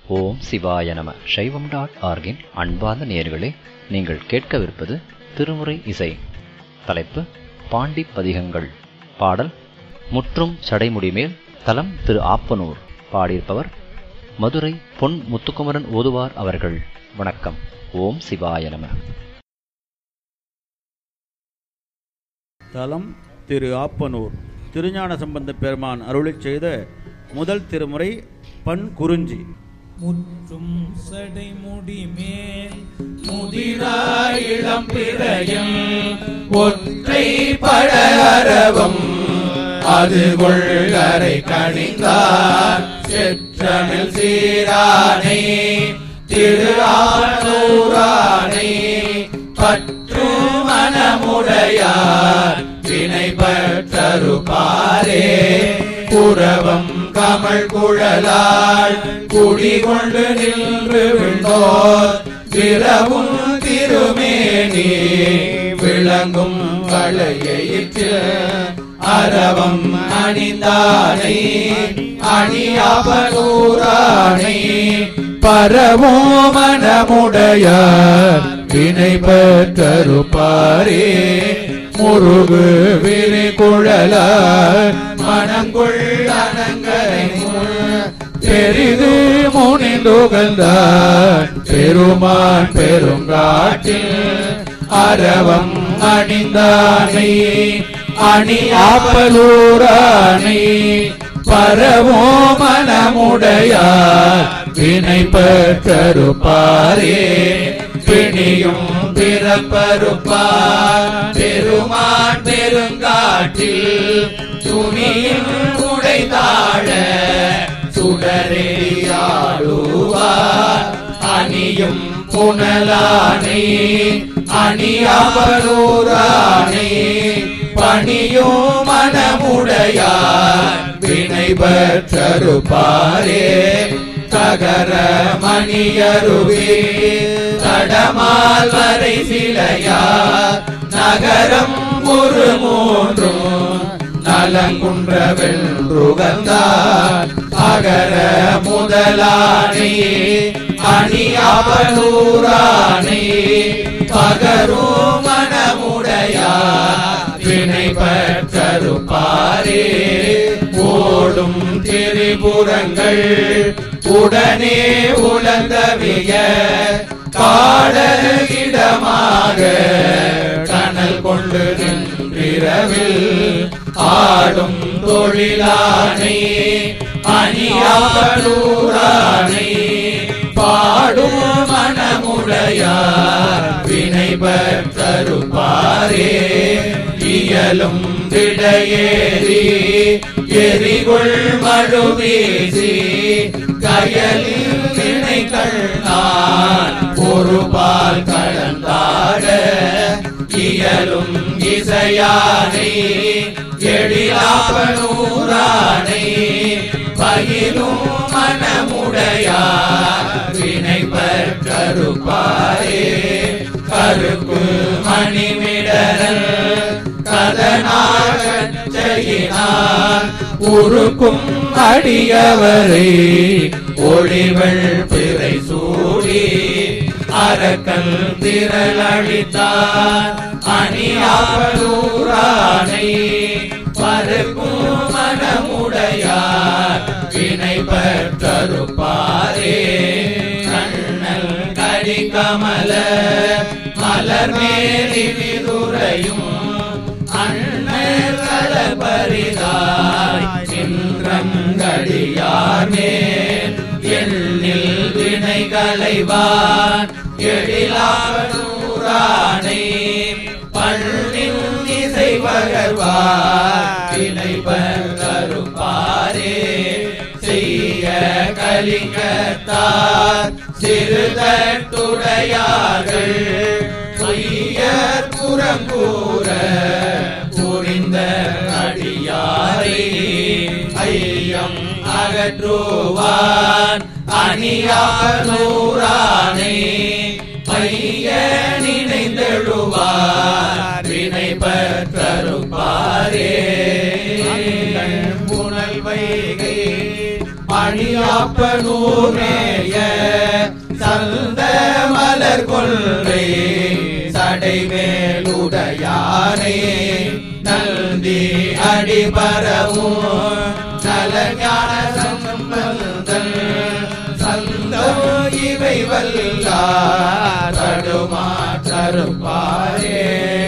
ஓம் சிவாய நம சைவம் டாட் ஆர்கின் அன்பார்ந்த நேயர்களே நீங்கள் கேட்கவிருப்பது திருமுறை இசை தலைப்பு பாண்டி பதிகங்கள் பாடல் முற்றும் சடைமுடிமேல் தலம் திரு ஆப்பனூர் பாடியிருப்பவர் மதுரை பொன் முத்துக்குமரன் ஓதுவார் அவர்கள் வணக்கம் ஓம் சிவாய நம தலம் திரு ஆப்பனூர் திருஞான சம்பந்த பெருமான் அருளிச் செய்த முதல் திருமுறை பண் குறிஞ்சி முற்றும் சடைமுடி மேல் முதிராய் இளம் பிறையும் ஒற்றை பழரவம் அது கொள்கரை கணிந்தார் செற்றமில் சீரானை திரு ஆனூரானை பற்று மனமுடையார் வினை பற்றருப்பாரே புறவம் கமல் குழலாள் குடிகொண்டு நின்று விண்ணோர் விரவும் திருமேனி விளங்கும் களையிற்று அரவம் அணிந்தானை அணியாபனூரானை பரவோ மனமுடையார் வினை பெற்றருப்பாரே முருகு விரி குழலார் மனங்குள் அனங்கரை பெரிது முனிந்துகழ்ந்தார் பெருமான் பெருங்காட்டில் அரவம் அணிந்தானை அணியாப்பலூரானை பரவோ மனமுடையார் வினை பெற்றருப்பாரே பிணியும் பிறப்பருப்பார் பெருமான் பெருங்காட்டில் துணியில் உடைத்தாழ சுடரேயாடுவார் அணியும் புனலானை அணியாபரூரானை பணியோ மனமுடையார் வினை பெற்றருப்பாரே தகர மணியருவே தடமால் வரை சிலையா நகரம் ஒரு மூன்றும் நலங்குன்ற வென்றுகந்தார் அகர முதலானை அணியாபனூரானை பகரோ மனமுடையார் வினை பெற்றருப்பாரே ஓடும் திரிபுரங்கள் உடனே உலந்தவிய காடகிடமாக கனல் கொண்டு நின்றிரவில் ஆடும் தொழிலானை அணியாபலூரானை பாடும் மனமுடையார் வினை பெற்றருப்பாரே இயலும் விடையேறி எரிகொள் மழு வீசி கயலில் வினைகள் நான் ஒரு பால் கலந்தாட இயலும் இசையானை எழிலாப்பனூரானை பயிலும் மனமுடையார் வினை பெற்றருப்பாரே கருப்பு மணிமிடரல் கதனார் உருக்கும் அடியவரை ஒளிவள் பிறை சூடி அரக்கல் திரளழித்தார் அணியாபலூரானை பருக்கும் மனமுடையார் வினை பெற்றருப்பாரே கண்ணல் கடி கமல மலர் மேலி விதுரையும் அண்ணல் பரிதாய் சின்றங்கடியார் மேல் எண்ணில் வினை களைவான் எழிலானூரானை பள்ளின் இசை பகர்வார் வினை பருப்பாரே செய்ய கலிங்கத்தார் சிறுதட்டுடையார்கள் பொய்யர் புறங்கூற புரிந்த அடியாரே ஐயம் அகற்றுவான் அணியானூரானை பைய நினைந்தெழுவார் வினை பெற்றருப்பாரே புனல் வைகை அணியாப்பனூரேய கொள்கை சடைமேலுடையானே நல்தி அடிபரவும் நலஞான சம்பந்தன் சந்தோ இவை வல்லார் தடுமாற்றருப்பாரே